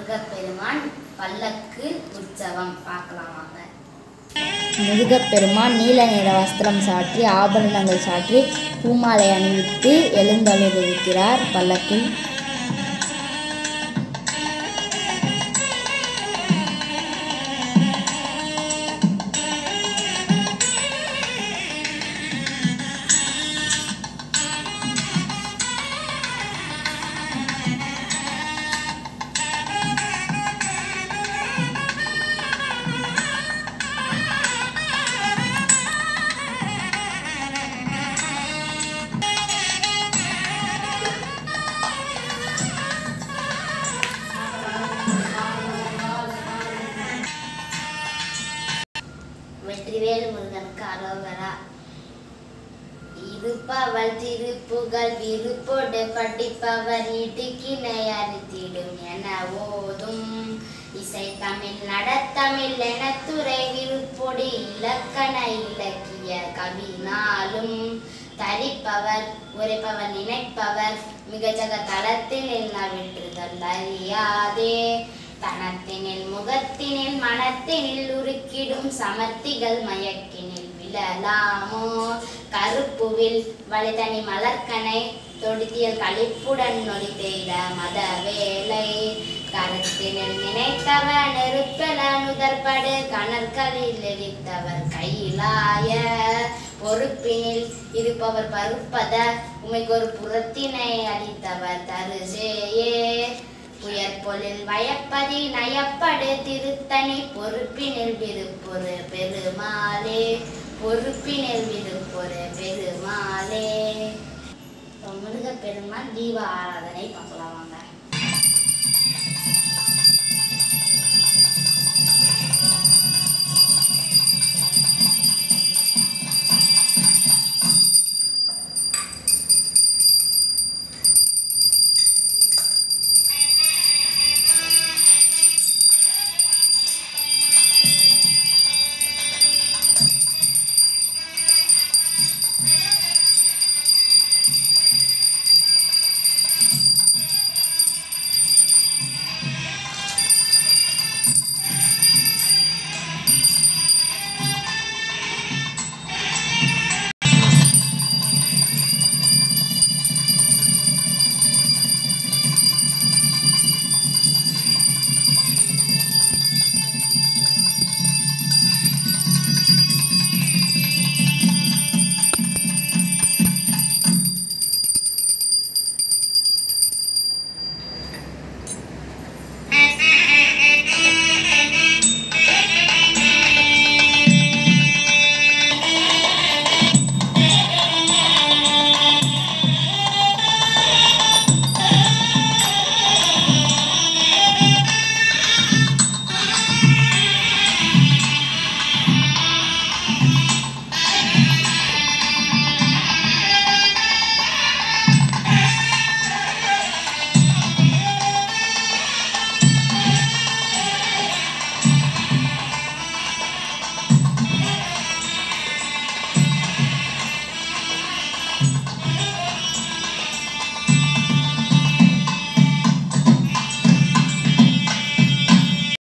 முருகப்பெருமான் பல்லக்கு உற்சவம் பார்க்கலாம் வாங்க முருகப்பெருமான் நீல நிற வஸ்திரம் சாற்றி ஆபரணங்கள் சாற்றி பூமாலை அணிவித்து எழுந்தருளிருக்கிறார் பல்லக்கில் வெற்றிவேல் முருகனுக்கு அரோகரா இருப்பவள் திருப்புகள் விருப்போடு படிப்பவர் இடுக்கினை அறித்திடும் என ஓதும் இசை தமிழ் நடத்தமிழ் என துறை விருப்பொடி இலக்கண இலக்கிய கவினாலும் தரிப்பவர் உரைப்பவர் நினைப்பவர் மிகச்சக தளத்தினில் நவிற்றுதல் அறியாதே தனத்தினில் முகத்தினில் மனத்தினில் உருக்கிடும் சமர்த்திகள் மயக்கினில் விழலாமோ கருப்புவில் வளைதனி மலர்க்கனை தொடுத்தியல் களிப்புடன் நொடி பெய்த மத வேலை கருத்தினில் நினைத்தவர் நெருப்பெல நுதற்படு கணற்களில் எரித்தவர் கையிலாய பொறுப்பினில் இருப்பவர் பருப்பத உமைக்கு ஒரு புறத்தினை அளித்தவர் தருசேயே உயர்பொழில் வயப்பதி நயப்படு திருத்தணி பொறுப்பினில் விருப்பொரு பெருமாளே பொறுப்பினில் விருப்பொரு பெருமாளே முருக பெருமாள் தீப ஆராதனை பார்க்கலாம் வாங்க